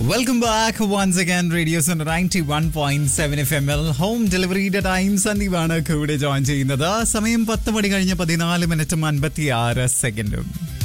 welcome back once again radio's ninety one point seven F M L home ഡെലിവറിയുടെ time സന്ദീപാണ് കൂടെ join ചെയ്യുന്നത് സമയം പത്ത് മണി കഴിഞ്ഞ് പതിനാല് മിനിറ്റും അൻപത്തി ആറ് സെക്കൻഡും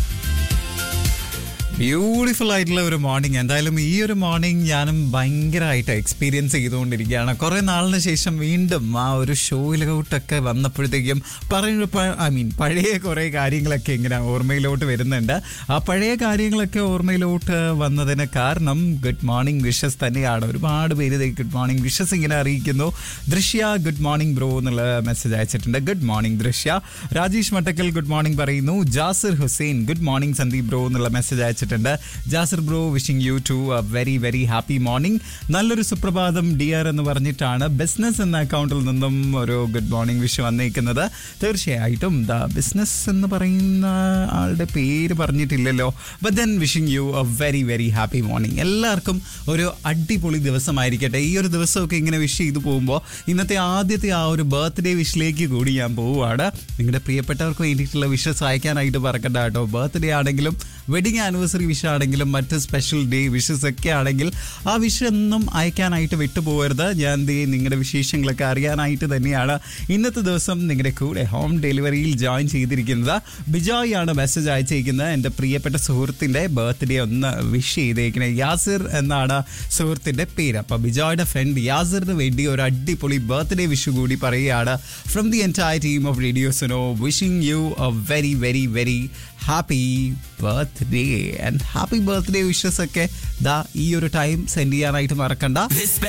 ബ്യൂട്ടിഫുൾ ആയിട്ടുള്ള ഒരു മോർണിംഗ് എന്തായാലും ഈ ഒരു മോർണിംഗ് ഞാനും ഭയങ്കരമായിട്ട് എക്സ്പീരിയൻസ് ചെയ്തുകൊണ്ടിരിക്കുകയാണ് കുറേ നാളിന് ശേഷം വീണ്ടും ആ ഒരു ഷോയിലോട്ടൊക്കെ വന്നപ്പോഴത്തേക്കും പറയുന്ന ഐ മീൻ പഴയ കുറേ കാര്യങ്ങളൊക്കെ ഇങ്ങനെ ഓർമ്മയിലോട്ട് വരുന്നുണ്ട് ആ പഴയ കാര്യങ്ങളൊക്കെ ഓർമ്മയിലോട്ട് വന്നതിന് കാരണം ഗുഡ് മോർണിംഗ് വിഷസ് തന്നെയാണ് ഒരുപാട് പേര് ഗുഡ് മോർണിംഗ് വിഷസ് ഇങ്ങനെ അറിയിക്കുന്നു ദൃശ്യ ഗുഡ് മോർണിംഗ് ബ്രോ എന്നുള്ള മെസ്സേജ് അയച്ചിട്ടുണ്ട് good morning Drishya Rajesh Mattakkal good morning പറയുന്നു Jasir Hussain good morning Sandeep bro എന്നുള്ള മെസ്സേജ് അയച്ചിട്ടുണ്ട് Jasir bro wishing you to a very very happy morning നല്ലൊരു സുപ്രഭാതം ഡിയർ എന്ന് പറഞ്ഞിട്ടാണ് ബിസിനസ് എന്ന അക്കൗണ്ടിൽ നിന്നും ഒരു ഗുഡ് മോർണിംഗ് വിഷ് വന്നിരിക്കുന്നത് തീർച്ചയായിട്ടും ദ ബിസിനസ് എന്ന് പറയുന്ന ആളുടെ പേര് പറഞ്ഞിട്ടില്ലല്ലോ but then wishing you a very very happy morning എല്ലാവർക്കും ഒരു അടിപൊളി ദിവസമായിരിക്കട്ടെ ഈ ഒരു ദിവസമൊക്കെ ഇങ്ങനെ വിഷ് ചെയ്തു പോകുമ്പോൾ ഇന്നത്തെ ആദ്യത്തെ ആ ഒരു ബർത്ത്ഡേ വിഷിലേക്ക് കൂടി ഞാൻ പോവുകയാണ് നിങ്ങളുടെ പ്രിയപ്പെട്ടവർക്ക് വേണ്ടിയിട്ടുള്ള വിഷസ് അയക്കാനായിട്ട് പറക്കണ്ട കേട്ടോ ബർത്ത്ഡേ ആണെങ്കിലും വെഡിങ് ആനിവേഴ്സറി വിഷ് ആണെങ്കിലും മറ്റ് സ്പെഷ്യൽ ഡേ വിഷസ് ഒക്കെ ആണെങ്കിൽ ആ വിഷ് ഒന്നും അയക്കാനായിട്ട് വിട്ടുപോകരുത് ഞാൻ ദേ നിങ്ങളുടെ വിശേഷങ്ങളൊക്കെ അറിയാനായിട്ട് തന്നെയാണ് ഇന്നത്തെ ദിവസം നിങ്ങളുടെ കൂടെ ഹോം ഡെലിവറിയിൽ ജോയിൻ ചെയ്തിരിക്കുന്നത് ബിജോയ് ആണ് മെസ്സേജ് അയച്ചിരിക്കുന്നത് എൻ്റെ പ്രിയപ്പെട്ട സുഹൃത്തിൻ്റെ ബർത്ത്ഡേ ഒന്ന് വിഷ് ചെയ്തേക്കുന്നത് യാസിർ എന്നാണ് സുഹൃത്തിൻ്റെ പേര് അപ്പോൾ ബിജോയുടെ ഫ്രണ്ട് യാസിറിന് വേണ്ടി ഒരു അടിപൊളി ബർത്ത്ഡേ വിഷു കൂടി പറയുകയാണ് from the entire team of റേഡിയോസിനോ wishing you a very very very happy birthday and happy birthday wishes ഒക്കെ ദാ ഈ ഒരു ടൈം സെൻഡ് ചെയ്യാനായിട്ട് മറക്കണ്ട